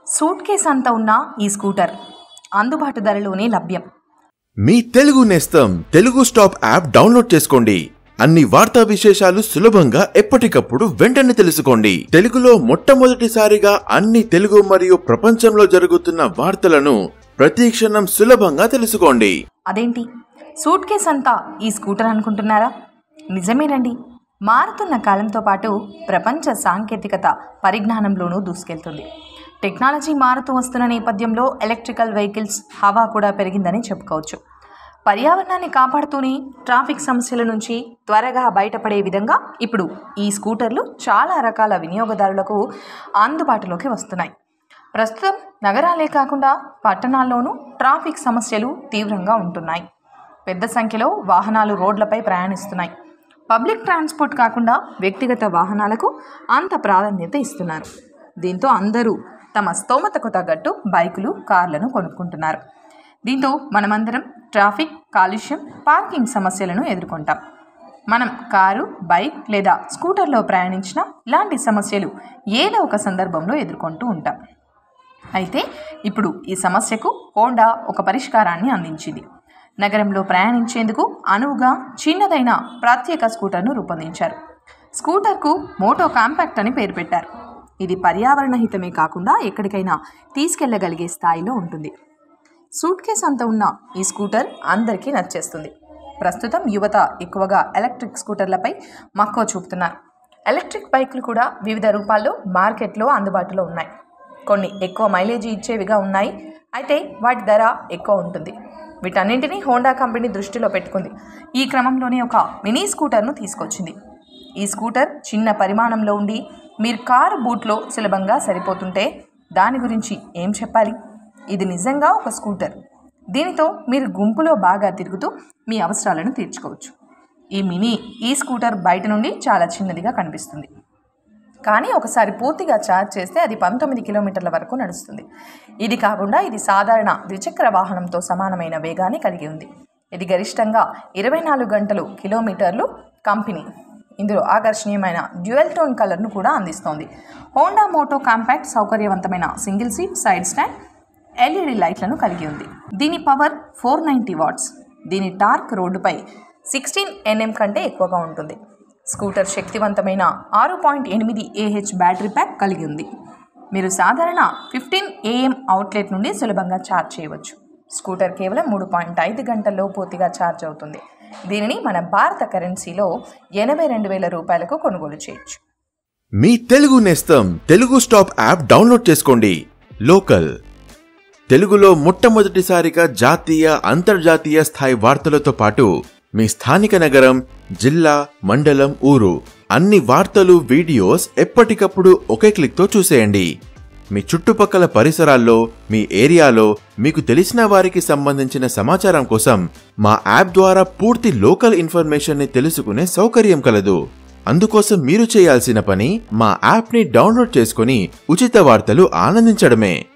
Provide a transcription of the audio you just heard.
suit case అంత ఉన్న ఈ స్కూటర్ అందుబాటు ధరలోనే లభ్యం మీ తెలుగు నేస్తం తెలుగు స్టాప్ యాప్ డౌన్లోడ్ చేసుకోండి అన్ని వార్తా విశేషాలు సులభంగా ఎప్పటికప్పుడు వెంటనే తెలుసుకోండి తెలుగులో మొట్టమొదటిసారిగా అన్ని తెలుగు మరియు ప్రపంచంలో జరుగుతున్న వార్తలను ప్రతి క్షణం సులభంగా తెలుసుకోండి అదేంటి సూట్ కేస్ అంతా ఈ స్కూటర్ అనుకుంటున్నారా నిజమేనండి మారుతున్న కాలంతో పాటు ప్రపంచ సాంకేతికత పరిజ్ఞానంలోనూ దూసుకెళ్తుంది టెక్నాలజీ మారుతూ వస్తున్న నేపథ్యంలో ఎలక్ట్రికల్ వెహికల్స్ హవా కూడా పెరిగిందని చెప్పుకోవచ్చు పర్యావరణాన్ని కాపాడుతూనే ట్రాఫిక్ సమస్యల నుంచి త్వరగా బయటపడే విధంగా ఇప్పుడు ఈ స్కూటర్లు చాలా రకాల వినియోగదారులకు అందుబాటులోకి వస్తున్నాయి ప్రస్తుతం నగరాలే కాకుండా పట్టణాల్లోనూ ట్రాఫిక్ సమస్యలు తీవ్రంగా ఉంటున్నాయి పెద్ద సంఖ్యలో వాహనాలు రోడ్లపై ప్రయాణిస్తున్నాయి పబ్లిక్ ట్రాన్స్పోర్ట్ కాకుండా వ్యక్తిగత వాహనాలకు అంత ప్రాధాన్యత ఇస్తున్నారు దీంతో అందరూ తమ స్తోమతకు తగ్గట్టు బైకులు కార్లను కొనుక్కుంటున్నారు దీంతో మనమందరం ట్రాఫిక్ కాలుష్యం పార్కింగ్ సమస్యలను ఎదుర్కొంటాం మనం కారు బైక్ లేదా స్కూటర్లో ప్రయాణించిన ఇలాంటి సమస్యలు ఏదో ఒక సందర్భంలో ఎదుర్కొంటూ ఉంటాం అయితే ఇప్పుడు ఈ సమస్యకు హోండా ఒక పరిష్కారాన్ని అందించింది నగరంలో ప్రయాణించేందుకు అనువుగా చిన్నదైన ప్రత్యేక స్కూటర్ను రూపొందించారు స్కూటర్కు మోటో కాంపాక్ట్ అని పేరు పెట్టారు ఇది పర్యావరణ హితమే కాకుండా ఎక్కడికైనా తీసుకెళ్లగలిగే స్థాయిలో ఉంటుంది సూట్ కేస్ అంత ఉన్న ఈ స్కూటర్ అందరికీ నచ్చేస్తుంది ప్రస్తుతం యువత ఎక్కువగా ఎలక్ట్రిక్ స్కూటర్లపై మక్కువ చూపుతున్నారు ఎలక్ట్రిక్ బైకులు కూడా వివిధ రూపాల్లో మార్కెట్లో అందుబాటులో ఉన్నాయి కొన్ని ఎక్కువ మైలేజీ ఇచ్చేవిగా ఉన్నాయి అయితే వాటి ధర ఎక్కువ ఉంటుంది వీటన్నింటినీ హోండా కంపెనీ దృష్టిలో పెట్టుకుంది ఈ క్రమంలోనే ఒక మినీ స్కూటర్ను తీసుకొచ్చింది ఈ స్కూటర్ చిన్న పరిమాణంలో ఉండి మీరు కారు బూట్లో సులభంగా సరిపోతుంటే దాని గురించి ఏం చెప్పాలి ఇది నిజంగా ఒక స్కూటర్ దీనితో మీరు గుంపులో బాగా తిరుగుతూ మీ అవసరాలను తీర్చుకోవచ్చు ఈ మినీ ఈ స్కూటర్ బయట నుండి చాలా చిన్నదిగా కనిపిస్తుంది కానీ ఒకసారి పూర్తిగా ఛార్జ్ చేస్తే అది పంతొమ్మిది కిలోమీటర్ల వరకు నడుస్తుంది ఇది కాకుండా ఇది సాధారణ ద్విచక్ర వాహనంతో సమానమైన వేగాన్ని కలిగి ఉంది ఇది గరిష్టంగా ఇరవై నాలుగు గంటలు కిలోమీటర్లు కంపెనీ ఇందులో ఆకర్షణీయమైన డ్యూయల్ టోన్ కలర్ను కూడా అందిస్తోంది హోండా మోటో కాంపాక్ట్ సౌకర్యవంతమైన single seat side stand LED లైట్లను కలిగి ఉంది దీని పవర్ ఫోర్ నైంటీ వాట్స్ దీని టార్క్ రోడ్డుపై సిక్స్టీన్ ఎన్ఎం కంటే ఎక్కువగా ఉంటుంది స్కూటర్ శక్తివంతమైన ఆరు పాయింట్ ఎనిమిది ఏహెచ్ బ్యాటరీ ప్యాక్ కలిగి ఉంది మీరు సాధారణ ఫిఫ్టీన్ ఏఎం అవుట్లెట్ నుండి సులభంగా ఛార్జ్ చేయవచ్చు స్కూటర్ కేవలం మూడు పాయింట్ ఐదు గంటల్లో పూర్తిగా ఛార్జ్ అవుతుంది దీనిని మన భారత కరెన్సీలో ఎనభై రెండు వేల రూపాయలకు కొనుగోలు చేయొచ్చు మీ తెలుగు నేస్తం తెలుగు స్టాప్ యాప్ డౌన్లోడ్ చేసుకోండి లోకల్ తెలుగులో మొట్టమొదటిసారిగా జాతీయ అంతర్జాతీయ స్థాయి వార్తలతో పాటు మీ స్థానిక నగరం జిల్లా మండలం ఊరు అన్ని వార్తలు వీడియోస్ ఎప్పటికప్పుడు ఒకే క్లిక్తో చూసేయండి మీ చుట్టుపక్కల పరిసరాల్లో మీ ఏరియాలో మీకు తెలిసిన వారికి సంబంధించిన సమాచారం కోసం మా యాప్ ద్వారా పూర్తి లోకల్ ఇన్ఫర్మేషన్ ని తెలుసుకునే సౌకర్యం కలదు అందుకోసం మీరు చేయాల్సిన పని మా యాప్ ని డౌన్లోడ్ చేసుకుని ఉచిత వార్తలు ఆనందించడమే